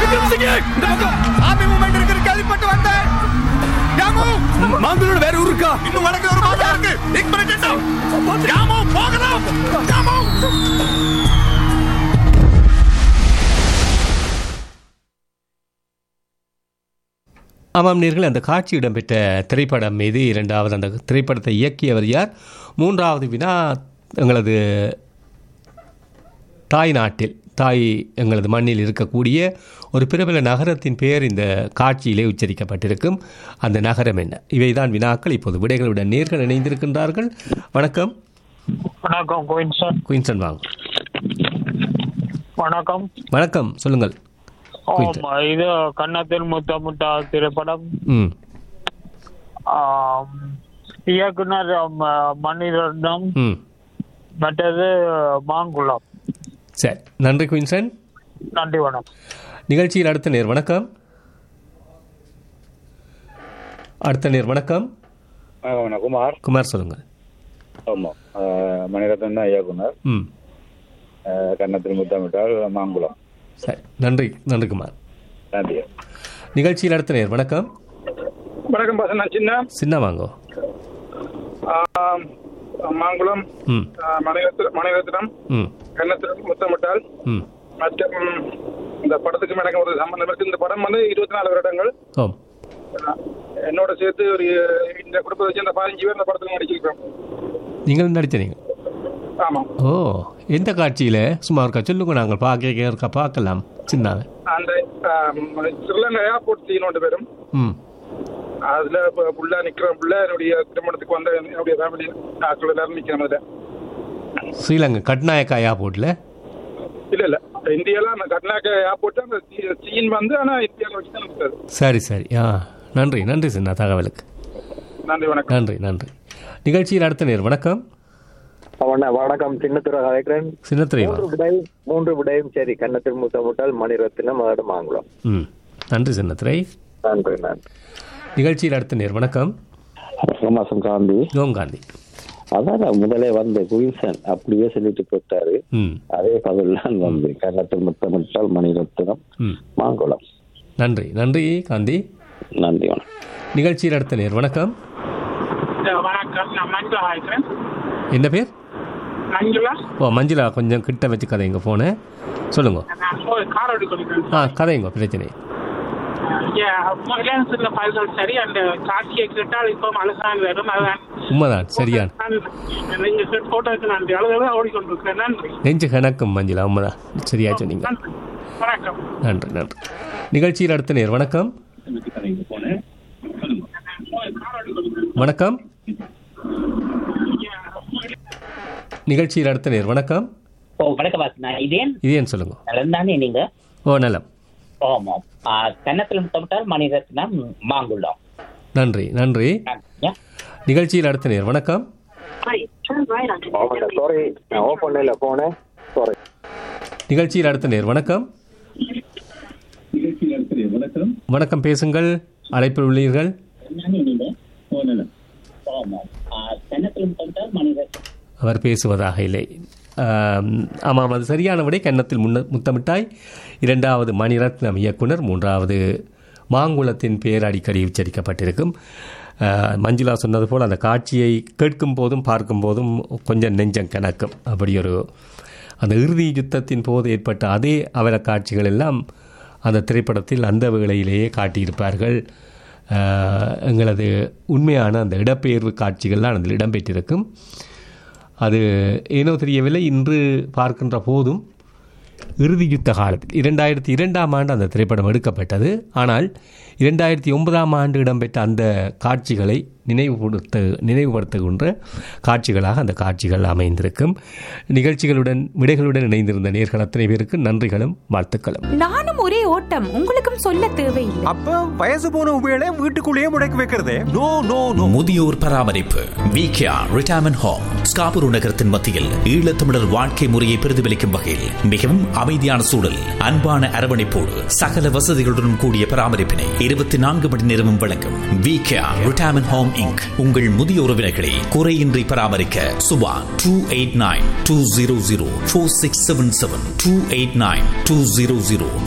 இந்த பக்கம் army movement இருக்கு கேள்விப்பட்டு வந்தேன் ராமு மாங்களூர் வேற ஊர் இருக்கா இன்னும் வடக்கு ஒரு மாசம் இருக்கு நிக் பண்ணிட்டோம் ராமு போகலாம் ராமு ஆமாம் நேர்கள் அந்த காட்சி இடம்பெற்ற திரைப்படம் மீது இரண்டாவது அந்த திரைப்படத்தை இயக்கியவர் யார் மூன்றாவது வினா எங்களது தாய் நாட்டில் தாய் எங்களது மண்ணில் இருக்கக்கூடிய ஒரு பிரபல நகரத்தின் பெயர் இந்த காட்சியிலே உச்சரிக்கப்பட்டிருக்கும் அந்த நகரம் என்ன இவைதான் வினாக்கள் இப்போது விடைகளுடன் நேர்கள் இணைந்திருக்கின்றார்கள் வணக்கம் வணக்கம் குயின்சன் குயின்சன் வாங்க வணக்கம் வணக்கம் சொல்லுங்கள் குயின்சன். ஆமா இது கன்னத்தில் முத்த முத்தா திரைப்படம் ம் ஆம், இயக்குனர் ம- மணிரத்னம் ம் மற்றது மாங்குளம் சரி நன்றி குயின்சன் நன்றி வணக்கம் நிகழ்ச்சியில் அடுத்த நேர் வணக்கம் அடுத்த நேர் வணக்கம் வணக்கம் குமார் குமார் சொல்லுங்கள் ஆமாம் மணிரத்னம் தான் இயக்குனர் ம் அஹ், கன்னத்தில் முத்தமிட்டால் மாங்குளம் சரி நன்றி நன்றி குமார் நன்றி நிகழ்ச்சியில் அடுத்த நேர் வணக்கம் வணக்கம் பாச நான் சின்ன சின்ன வாங்கோ ஆம், மாங்குளம் ம் ஆ, மணிரத்னம் மணிரத்னம் ம் கன்னத்தில் முத்தமிட்டால் ம் மற்றும் இந்த படத்துக்கு எனக்கு ஒரு சம்பந்தம் இருக்கு இந்த படம் வந்து இருபத்தி நாலு வருடங்கள் ஓம் ஆ, என்னோட சேர்த்து ஒரு இந்த குடும்பத்தை சேர்ந்த பதினஞ்சு பேர் இந்த படத்துல நடிச்சிருக்கோம் நீங்கள் நடித்த நீங்கள் ஆமாம் ஓ எந்த காட்சியில் சும்மா இருக்கா சொல்லுங்க நாங்கள் பார்க்க இருக்கா பார்க்கலாம் சின்னாவை அந்த ஸ்ரீலங்கா ஏர்போர்ட் சீன் ஒன்று பேரும் ம் அதுல பு- புள்ள நிக்கிறோம் புள்ள என்னுடைய திருமணத்துக்கு வந்த என்னுடைய ஃபேமிலி ஆட்கள் எல்லாரும் நிக்கிறோம் அதுல ஸ்ரீலங்கா கட்நாயக்கா ஏர்போர்ட்டில் இல்ல இல்ல இந்தியால அந்த கர்நாடகா ஏர்போர்ட் அந்த சீன் வந்து ஆனா இந்தியாவில் வச்சு தான் நடந்தது சரி சரி ஆ நன்றி நன்றி சின்ன தகவலுக்கு நன்றி வணக்கம் நன்றி நன்றி நிகழ்ச்சியில் அடுத்த நேர் வணக்கம் அவன வணக்கம் சின்னத்துறை கலைக்கிறேன் சின்னத்துறை மூன்று வாங்க விடை மூன்று விடையும் சரி கன்னத்தில் முத்தமிட்டால் மணிரத்தினம் அதோட மாங்குளம் ம் நன்றி சின்னத்துறை நன்றி நன்றி நிகழ்ச்சியில் அடுத்த நேர் வணக்கம் மாசம் காந்தி ஓம் காந்தி அதான் முதலே வந்து குயின்சன் அப்படியே சொல்லிட்டு போட்டாரு ம் அதே பதில் தான் வந்து கன்னத்தில் முத்தமிட்டால் மணிரத்னம் ம் மாங்குளம் நன்றி நன்றி காந்தி நன்றி வணக்கம் நிகழ்ச்சியில் அடுத்த நேர் வணக்கம் வணக்கம் நான் மஞ்சுளா ஆயிக்கிறேன் என்ன பேர் மஞ்சுளா ஓ மஞ்சுளா கொஞ்சம் கிட்ட வச்சு கதைங்க ஃபோனை சொல்லுங்க நான் கார் எடுக்கணும் ஆ கதைங்க பிரச்சனை இளையன்ஸ்ல பதில் சரி அந்த காட்சியை கேட்டால் இப்போ மனசான் வரும் அதுதான் உண்மைதான் சரியான நீங்க போட்டோக்கு நன்றி அளவு ஓடிக்கொண்டிருக்கிறேன் நன்றி நெஞ்சு கணக்கும் மஞ்சுளா உண்மைதான் சரியா சொன்னீங்க நன்றி வணக்கம் நன்றி நன்றி நிகழ்ச்சியில் அடுத்த நேர் வணக்கம் வணக்கம் நிகழ்ச்சியில் அடுத்த நேர் வணக்கம் ஓ வணக்கம் வாசனா இதேன் இது ஏன் சொல்லுங்க நலம் தானே நீங்க ஓ நலம் ஆமாம் ஆ, கன்னத்தில் முத்தமிட்டால் மணிரத்னம் மாங்குளம் நன்றி நன்றி நன்றிங்க. நிகழ்ச்சியில் அடுத்த நேர் வணக்கம் சாரி நான் ஓப்பன் இல்லை போனேன் சாரி நிகழ்ச்சியில் அடுத்த நேர் வணக்கம் வணக்கம் பேசுங்கள் அழைப்பில் உள்ளீர்கள் தானே நீங்க ஆமாம் ஆ, கன்னத்தில் முத்தமிட்டால் மணிரத்னம் அவர் பேசுவதாக இல்லை ஆம், ஆமாம் அது சரியான விடை கன்னத்தில் முன்ன முத்தமிட்டாய் இரண்டாவது மணிரத்னம் இயக்குனர் மூன்றாவது மாங்குளத்தின் பெயர் அடிக்கடி உச்சரிக்கப்பட்டிருக்கும் ஆ, மஞ்சுளா சொன்னது போல் அந்த காட்சியை கேட்கும் போதும் பார்க்கும் போதும் கொஞ்சம் நெஞ்சம் கணக்கும் அப்படி ஒரு அந்த இறுதி யுத்தத்தின் போது ஏற்பட்ட அதே அவல காட்சிகள் எல்லாம் அந்த திரைப்படத்தில் அந்த வேளையிலேயே காட்டியிருப்பார்கள் ஆ, எங்களது உண்மையான அந்த இடப்பெயர்வு காட்சிகள்லாம் அதில் இடம்பெற்றிருக்கும் அது ஏனோ தெரியவில்லை இன்று பார்க்கின்ற போதும் இறுதி யுத்த காலத்தில் இரண்டாயிரத்தி இரண்டாம் ஆண்டு அந்த திரைப்படம் எடுக்கப்பட்டது ஆனால் இரண்டாயிரத்தி ஒன்பதாம் ஆண்டு இடம்பெற்ற அந்த காட்சிகளை நினைவுபடுத்த நினைவுபடுத்துகின்ற காட்சிகளாக அந்த காட்சிகள் அமைந்திருக்கும் நிகழ்ச்சிகளுடன் விடைகளுடன் இணைந்திருந்த நேர்கள் அத்தனை பேருக்கு நன்றிகளும் வாழ்த்துக்களும் நானும் ஒரே ஓட்டம் உங்களுக்கும் சொல்ல தேவையில்லை அப்ப வயசு போன உபயோக வீட்டுக்குள்ளேயே முடக்கி வைக்கிறதே நோ நோ நோ முதியோர் பராமரிப்பு விகேஆ ரிட்டையர்மெண்ட் ஹோம் ஸ்காபுரு நகரத்தின் மத்தியில் ஈழத்தமிழர் வாழ்க்கை முறையை பிரதிபலிக்கும் வகையில் மிகவும் அமைதியான சூழல் அன்பான அரவணைப்போடு சகல வசதிகளுடன் கூடிய பராமரிப்பினை இருபத்தி நான்கு மணி நேரமும் வழங்கும் விகேஆ ரிட்டையர்மெண்ட் ஹோம் இங்க் உங்கள் முதிய உறவினர்களை குறையின்றி பராமரிக்க Subha two eight nine two zero zero four six seven seven two eight nine two zero zero